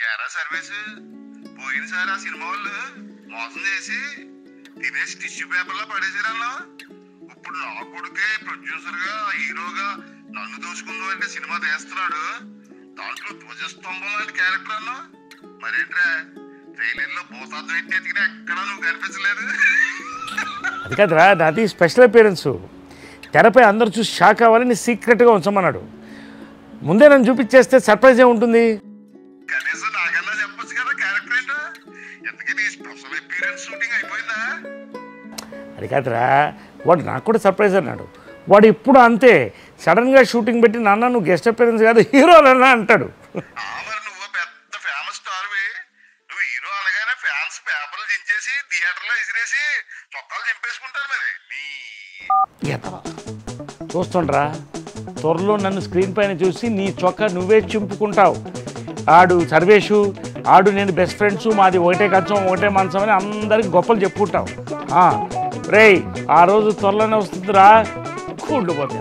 ఎరా సర్వీస్ పోయినసారి ఆ సినిమా వాళ్ళు మోసం చేసి తినేసి టిష్యూ పేపర్ లో పడేసారన్నా ఇప్పుడు నా కొడుకే ప్రొడ్యూసర్ గా హీరోగా నన్ను దోచుకుందాం అంటే సినిమా తీస్తున్నాడు దాంట్లో ధ్వజస్తంభం లాంటి క్యారెక్టర్ అన్నా మరేంట్రా ట్రైలర్ లో భూతార్థం ఎట్టి ఎతికినా ఎక్కడా నువ్వు కనిపించలేదు అది కాదురా నాది స్పెషల్ అపియరెన్స్ తెరపై అందరూ చూసి షాక్ అవ్వాలని సీక్రెట్గా ఉంచమన్నాడు ముందే నన్ను చూపించేస్తే సర్ప్రైజ్ ఏ ఉంటుంది కనీసం నాకన్నా చెప్పొచ్చు కదా క్యారెక్టర్ ఏంటో ఎంతకీ నీ స్పెషల్ అపీరెన్స్ షూటింగ్ అయిపోయిందా అది కాదురా వాడు నాకు కూడా సర్ప్రైజ్ అన్నాడు వాడు ఇప్పుడు అంతే సడన్గా షూటింగ్ పెట్టి నాన్న నువ్వు గెస్ట్ అపియరెన్స్ కాదు హీరో అన్నా అంటాడు ఆ మరి నువ్వు పెద్ద ఫేమస్ స్టార్వి నువ్వు హీరో అనగానే ఫ్యాన్స్ పేపర్లు దించేసి థియేటర్ లో ఇసిరేసి చొక్కాలు చింపేసుకుంటారు మరి నీ ఎదవ. చూస్తుండ్రా త్వరలో నన్ను స్క్రీన్ పైన చూసి నీ చొక్కా నువ్వే చింపుకుంటావు ఆడు సర్వేషు ఆడు నేను బెస్ట్ ఫ్రెండ్స్ మాది ఒకటే కచ్చం ఒకటే మంచం అని అందరికి గొప్పలు చెప్పుకుంటావు ఆ, రేయ్ ఆ రోజు త్వరలోనే వస్తుందిరా కూడిపోతే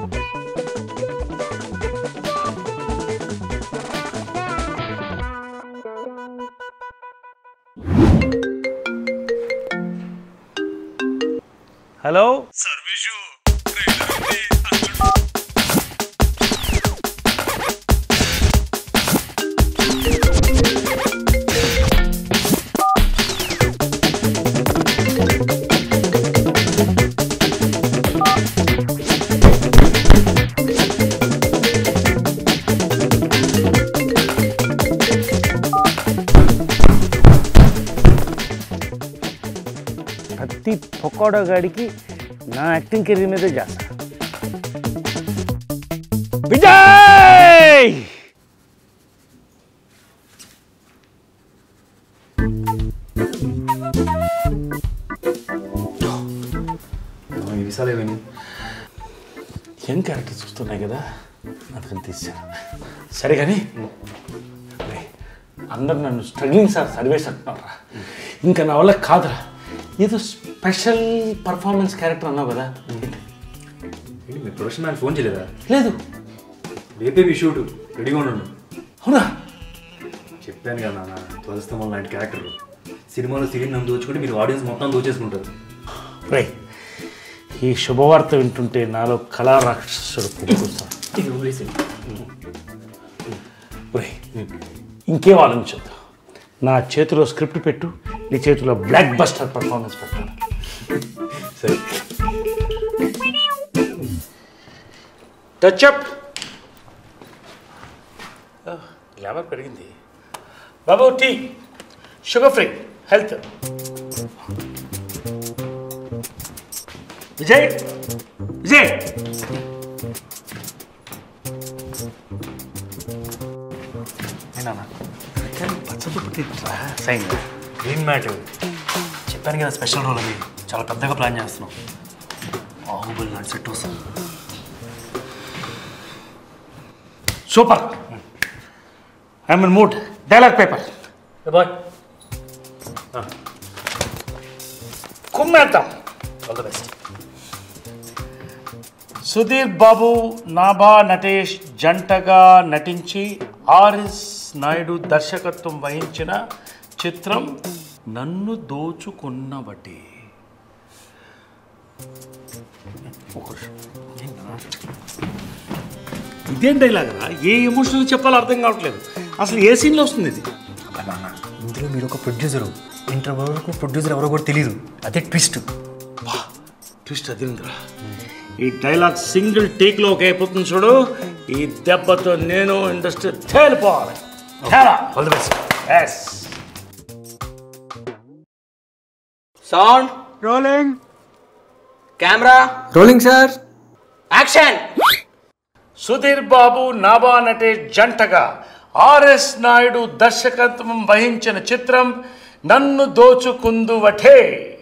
హలో సర్వీసు ప్రతి పొకోడా గాడికి నా యాక్టింగ్ కెరీర్ మీదే చేస్తా విజయ్ ఈ విశాలే విని ఏం క్యారెక్టర్ చూస్తున్నాయి కదా అతను తీశాను సరే కానీ రేయ్, అందరు నన్ను స్ట్రగ్లింగ్ సార్ సర్వేస్ అంటున్నారా ఇంకా నా వల్ల కాదురా ఏదో స్పెషల్ పర్ఫార్మెన్స్ క్యారెక్టర్ అన్నావు కదా ఏంటి మీ ప్రొడక్షన్ మ్యాన్ ఫోన్ చేయలేదా లేదు రేపే మీ షూట్ రెడీగా ఉండండి అవునా చెప్పాను కదా నాన్న ధ్వజస్తంభం లాంటి క్యారెక్టర్ సినిమాలో సిరీని నన్ను దోచుకుంటే మీరు ఆడియన్స్ మొత్తం దోచేసుకుంటారు రే ఈ శుభవార్త వింటుంటే నాలో కళా రాక్షసుడు పుట్టుకొస్తాను రే ఇంకేం ఆలోచించొద్దు నా చేతిలో స్క్రిప్ట్ పెట్టు నీ చేతిలో బ్లాక్ బస్టర్ పర్ఫార్మెన్స్ పెట్టాను సరే టచ్ అప్ గ్లామర్ పెరిగింది బాబు tea sugar free health Vijay Vijay పచ్చడి పుట్టిట్రా సైన్ గ్రీన్ మ్యాట్ చెప్పాను కదా స్పెషల్ రోల్ అది చాలా పెద్దగా ప్లాన్ చేస్తున్నాం బాహుబలి లాంటి సెట్ వస్తుంది super I'm in mood dialogue paper boy కుమ్మేద్దాం all the best Sudheer Babu Nabha Natesh జంటగా నటించి ఆర్ఎస్ నాయుడు దర్శకత్వం వహించిన చిత్రం నన్ను దోచుకున్నబట్టి ఒక నిమిషం. ఇదేం డైలాగరా ఏ ఎమోషనల్ చెప్పాలో అర్థం కావట్లేదు అసలు ఏ సీన్లో వస్తుంది ఇది ఇందులో మీరు ఒక ప్రొడ్యూసరు ఇంటర్ వరకు ప్రొడ్యూసర్ ఎవరో కూడా తెలియదు అదే ట్విస్ట్ ట్విస్ట్ అదిరిందిరా ఈ డైలాగ్ సింగిల్ టేక్లో ఒక అయిపోతుంది చూడు ఈ దెబ్బతో నేను ఇండస్ట్రీ తేలిపోవాలి తేలా all the best yes sound rolling camera rolling sir action Sudheer Babu Nabha Natesh జంటగా ఆర్ఎస్ నాయుడు దర్శకత్వం వహించిన చిత్రం నన్ను దోచుకుందువటే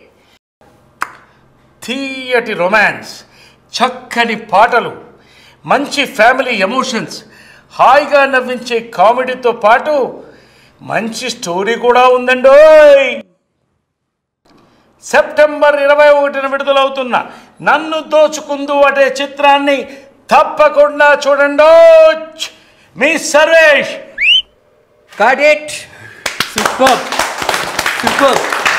తీయటి రొమాన్స్ చక్కని పాటలు మంచి ఫ్యామిలీ ఎమోషన్స్ హాయిగా నవ్వించే కామెడీతో పాటు మంచి స్టోరీ కూడా ఉందండోయ్ సెప్టెంబర్ ఇరవై ఒకటిన విడుదలవుతున్న నన్ను దోచుకుందు అనే చిత్రాన్ని తప్పకుండా చూడండి మీ Sarvesh cut it super super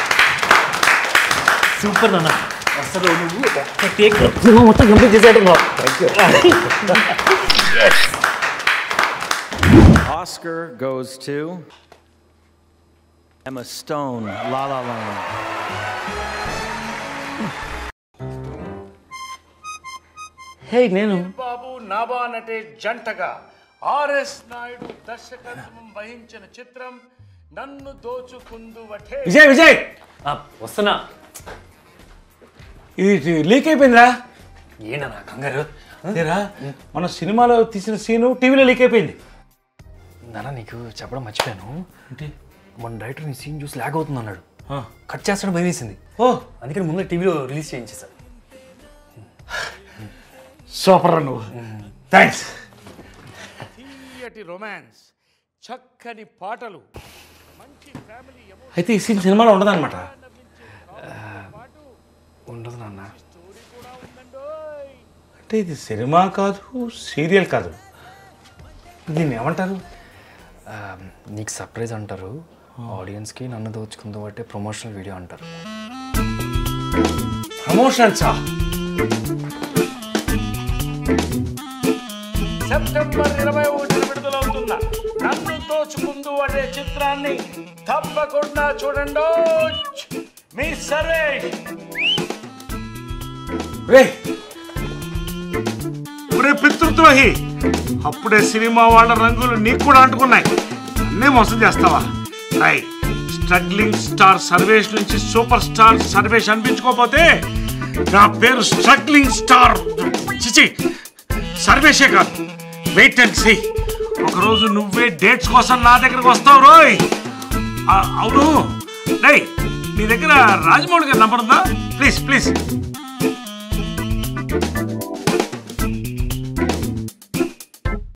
super నాన్న అసలు నువ్వు ఒక్క టేక్ సినిమా మొత్తం కంప్లీట్ చేసేట్టున్నావు Oscar goes to Emma Stone, La La Land. హే నేను బాబు నాబా నటే జంటగా ఆర్ఎస్ నాయుడు దర్శకత్వం వహించిన చిత్రం నన్ను దోచుకుందు విజయ్ విజయ్ వస్తున్నా ఇది లీక్ అయిపోయిందిరా ఏంటన్నా కంగారు అదేరా మన సినిమాలో తీసిన సీను టీవీలో లీక్ అయిపోయింది నాన్న నీకు చెప్పడం మర్చిపోయాను అంటే మన డైరెక్టర్ నీ సీన్ చూసి లాగ్ అవుతుంది అన్నాడు కట్ చేస్తాడు భయం వేసింది ఓ అందుకని ముందు టీవీలో రిలీజ్ చేయించేసా సూపర్ నువ్వు థ్యాంక్స్ తీయటి రొమాన్స్ చక్కని పాటలు అయితే ఈ సీన్ సినిమాలో ఉండదన్నమాట ఉండదు నాన్న అంటే ఇది సినిమా కాదు సీరియల్ కాదు దీన్ని ఏమంటారు ఆ, నీకు సర్ప్రైజ్ అంటారు ఆడియన్స్కి నన్ను దోచుకుందో బట్టే ప్రమోషనల్ వీడియో అంటారు ప్రమోషన్సా సెప్టెంబర్ ఇరవై ఒకటిన విడుదలవుతున్న నన్ను దోచుకుందు అనే చిత్రాన్ని తప్పకుండా చూడండి మీ సర్వే రే ఒరే పితృద్రోహి అప్పుడే సినిమా వాళ్ళ రంగులు నీకు కూడా అంటుకున్నాయి అన్నీ మోసం చేస్తావా రై స్ట్రగ్లింగ్ స్టార్ సర్వేష్ నుంచి సూపర్ స్టార్ సర్వేష్ అనిపించుకోకపోతే నా పేరు స్ట్రగ్లింగ్ స్టార్ చిచి సర్వేషే కాదు వెయిట్ అండ్ సీ ఒకరోజు నువ్వే డేట్స్ కోసం నా దగ్గరకు వస్తావు రోయ్ ఆ, అవును రై నీ దగ్గర రాజమౌళి గారి నంబర్ ఉందా ప్లీజ్ ప్లీజ్